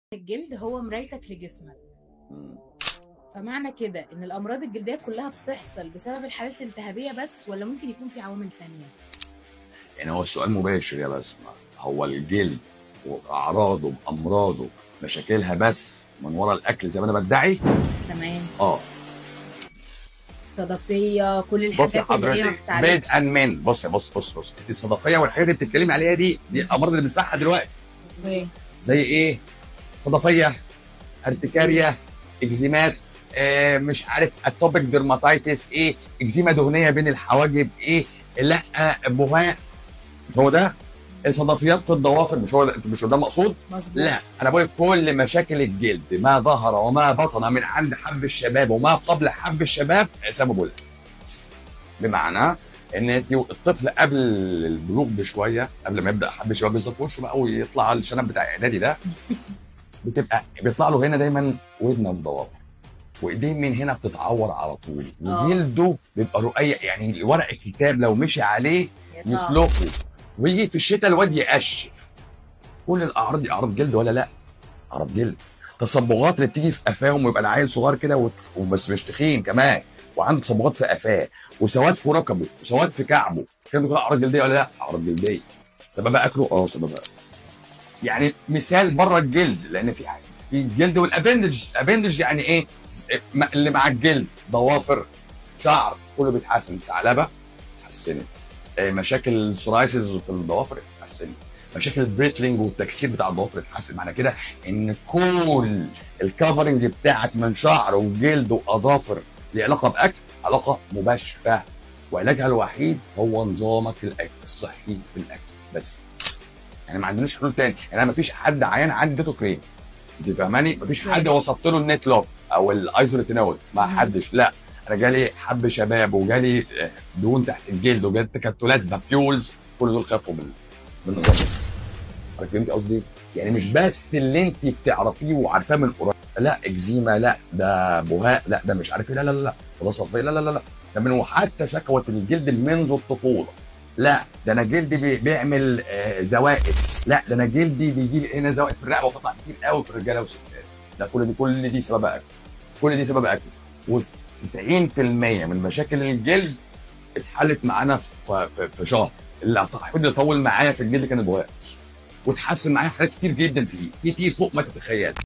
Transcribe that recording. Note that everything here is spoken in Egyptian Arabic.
الجلد هو مرايتك لجسمك مم. فمعنى كده ان الامراض الجلديه كلها بتحصل بسبب الحالات الالتهابيه بس ولا ممكن يكون في عوامل تانية يعني هو السؤال مباشر يا بسمة هو الجلد واعراضه بامراضه مشاكلها بس من ورا الاكل زي ما انا بدعي تمام اه صدفيه كل بص يا الحاجات اللي هي ما حضرتك بتتعالجش بيت ان من بص بص بص بص الصدفيه والحاجات اللي بتتكلمي عليها دي دي الامراض اللي بنسمعها دلوقتي أوكي. زي ايه صدفيه ارتكاريا اكزيمات آه مش عارف اتوبيك ديرماتايتس ايه اكزيما دهنيه بين الحواجب ايه لا بهاء هو ده الصدفيات في الضوافر مش هو ده مش هو ده مقصود مظبوط لا انا بقول كل مشاكل الجلد ما ظهر وما بطن من عند حب الشباب وما قبل حب الشباب سببه الأكل. بمعنى ان انت الطفل قبل البلوغ بشويه قبل ما يبدا حب الشباب يظهر في وشه بقى ويطلع الشنب بتاع اعدادي ده بتبقى بيطلع له هنا دايما ودنه في ضوافر وايديه من هنا بتتعور على طول آه. وجلده بيبقى رقيق يعني ورق الكتاب لو مشي عليه يطلع. يسلخه ويجي في الشتاء الواد يقشف كل الاعراض دي اعراض جلد ولا لا؟ اعراض جلد تصبغات اللي بتيجي في قفاهم ويبقى العيل صغير كده وت- وبس مش تخين كمان وعنده تصبغات في قفاه وسواد في ركبه وسواد في كعبه الكلام ده كله اعراض جلديه ولا لا؟ اعراض جلديه سببها اكله؟ اه سببها أكله. يعني مثال بره الجلد لان في حاجه في الجلد والابندج الابندج يعني ايه؟ م- اللي مع الجلد ضوافر شعر كله بيتحسن ثعلبه اتحسنت آه، مشاكل السورايسز في الضوافر اتحسنت مشاكل البريتلينج والتكسير بتاع الضوافر اتحسن معنى كده ان كل الكفرنج بتاعك من شعر وجلد واظافر ليه علاقه باكل علاقه مباشره وعلاجها الوحيد هو نظامك الاكل الصحي في الاكل بس يعني ما عندناش حلول تاني يعني انا ما فيش حد عيان عندي اديته كريم انت فاهماني ما فيش حد وصفت له النت لوك او الايزوليتينول ما مم. حدش لا انا جالي حب شباب وجالي آه، دهون تحت الجلد وجالي تكتلات بابيولز كل دول خافوا من من النظام بس عارف فهمت قصدي إيه؟ يعني مش بس اللي انت بتعرفيه وعارفاه من قريب لا اكزيما لا ده بهاء لا ده مش عارف ايه لا لا لا لا وده صفيه لا لا لا لا ده من وحتى شكوى الجلد منذ الطفوله لا ده انا جلدي بي- بيعمل آه زوائد لا ده انا جلدي بيجي لي هنا زوائد في الرقبه وقطع كتير قوي في الرجاله والستات ده كل دي كل دي سبب اكل كل دي سبب اكل و90% من مشاكل الجلد اتحلت معانا في, في, في شهر اللي الوحيد اللي طول معايا في الجلد كان البهاء وتحسن معايا حاجات كتير جدا فيه كتير فوق ما تتخيل